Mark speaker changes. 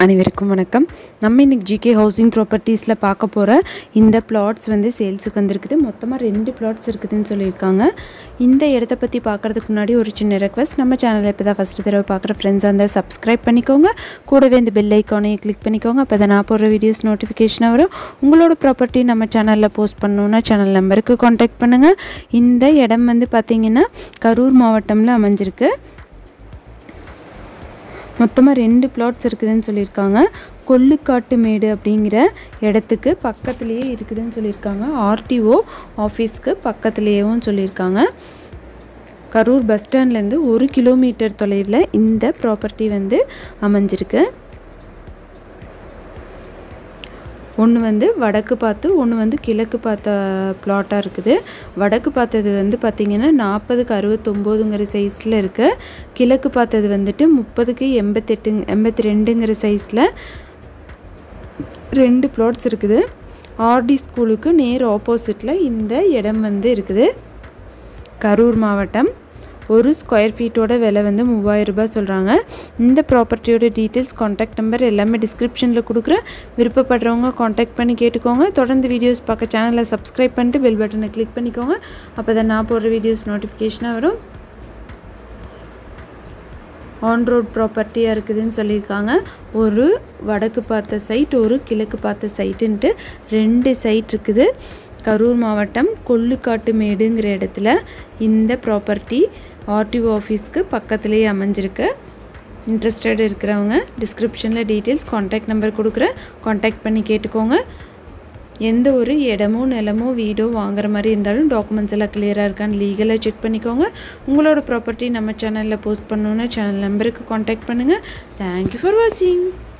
Speaker 1: அனைவருக்கும் வணக்கம் நம்ம இன்னைக்கு ஜிகே ஹவுசிங் ப்ராப்பர்ட்டிஸில் பார்க்க போகிற இந்த பிளாட்ஸ் வந்து சேல்ஸுக்கு வந்திருக்குது மொத்தமாக ரெண்டு பிளாட்ஸ் இருக்குதுன்னு சொல்லியிருக்காங்க இந்த இடத்த பற்றி பார்க்குறதுக்கு முன்னாடி ஒரு சின்ன ரெக்வஸ்ட் நம்ம சேனலை இப்போ தான் ஃபஸ்ட்டு தடவை பார்க்குற ஃப்ரெண்ட்ஸாக இருந்தால் சப்ஸ்கிரைப் பண்ணிக்கோங்க கூடவே இந்த பெல் ஐக்கானையும் கிளிக் பண்ணிக்கோங்க அப்போ தான் நான் போடுற வீடியோஸ் நோட்டிஃபிகேஷனாக வரும் உங்களோட ப்ராப்பர்ட்டி நம்ம சேனலில் போஸ்ட் பண்ணணுன்னா சேனல் நம்பருக்கு காண்டாக்ட் பண்ணுங்கள் இந்த இடம் வந்து பார்த்திங்கன்னா கரூர் மாவட்டமில் அமைஞ்சிருக்கு மொத்தமாக ரெண்டு பிளாட்ஸ் இருக்குதுன்னு சொல்லியிருக்காங்க கொல்லுக்காட்டு மேடு அப்படிங்கிற இடத்துக்கு பக்கத்துலேயே இருக்குதுன்னு சொல்லியிருக்காங்க ஆர்டிஓ ஆஃபீஸ்க்கு பக்கத்துலேயேவும் சொல்லியிருக்காங்க கரூர் பஸ் ஸ்டாண்ட்லேருந்து ஒரு கிலோமீட்டர் தொலைவில் இந்த ப்ராப்பர்ட்டி வந்து அமைஞ்சிருக்கு ஒன்று வந்து வடக்கு பார்த்து ஒன்று வந்து கிழக்கு பார்த்த பிளாட்டாக இருக்குது வடக்கு பார்த்தது வந்து பார்த்திங்கன்னா நாற்பதுக்கு அறுபத்தொம்போதுங்கிற சைஸில் இருக்கு கிழக்கு பார்த்தது வந்துட்டு முப்பதுக்கு எண்பத்தெட்டு எண்பத்தி ரெண்டுங்கிற சைஸில் ரெண்டு பிளாட்ஸ் இருக்குது ஆர்டி ஸ்கூலுக்கு நேர் ஆப்போசிட்டில் இந்த இடம் வந்து இருக்குது கரூர் மாவட்டம் ஒரு ஸ்கொயர் ஃபீட்டோட விலை வந்து மூவாயிரம் ரூபாய் சொல்கிறாங்க இந்த ப்ராப்பர்ட்டியோட டீட்டெயில்ஸ் காண்டாக்ட் நம்பர் எல்லாமே டிஸ்கிரிப்ஷனில் கொடுக்குறேன் விருப்பப்படுறவங்க காண்டாக்ட் பண்ணி கேட்டுக்கோங்க தொடர்ந்து வீடியோஸ் பார்க்க சேனலை சப்ஸ்கிரைப் பண்ணிட்டு பெல் பட்டனை கிளிக் பண்ணிக்கோங்க அப்போ தான் நான் போடுற வீடியோஸ் நோட்டிஃபிகேஷனாக வரும் ஆன் ரோட் ப்ராப்பர்ட்டியாக இருக்குதுன்னு சொல்லியிருக்காங்க ஒரு வடக்கு பார்த்த சைட் ஒரு கிழக்கு பார்த்த சைட்டுன்ட்டு ரெண்டு சைட் இருக்குது கரூர் மாவட்டம் கொல்லுக்காட்டு மேடுங்கிற இடத்துல இந்த ப்ராப்பர்ட்டி ஆர்டிஓ ஆஃபீஸ்க்கு பக்கத்துலேயே அமைஞ்சிருக்கு இன்ட்ரெஸ்டட் இருக்கிறவங்க டிஸ்கிரிப்ஷனில் டீட்டெயில்ஸ் காண்டாக்ட் நம்பர் கொடுக்குறேன் காண்டாக்ட் பண்ணி கேட்டுக்கோங்க எந்த ஒரு இடமோ நிலமோ வீடோ வாங்குற மாதிரி இருந்தாலும் டாக்குமெண்ட்ஸ் எல்லாம் கிளியராக இருக்கான்னு லீகலாக செக் பண்ணிக்கோங்க உங்களோட ப்ராப்பர்ட்டி நம்ம சேனலில் போஸ்ட் பண்ணணுன்னு சேனல் நம்பருக்கு காண்டாக்ட் பண்ணுங்கள் தேங்க்யூ ஃபார் வாட்சிங்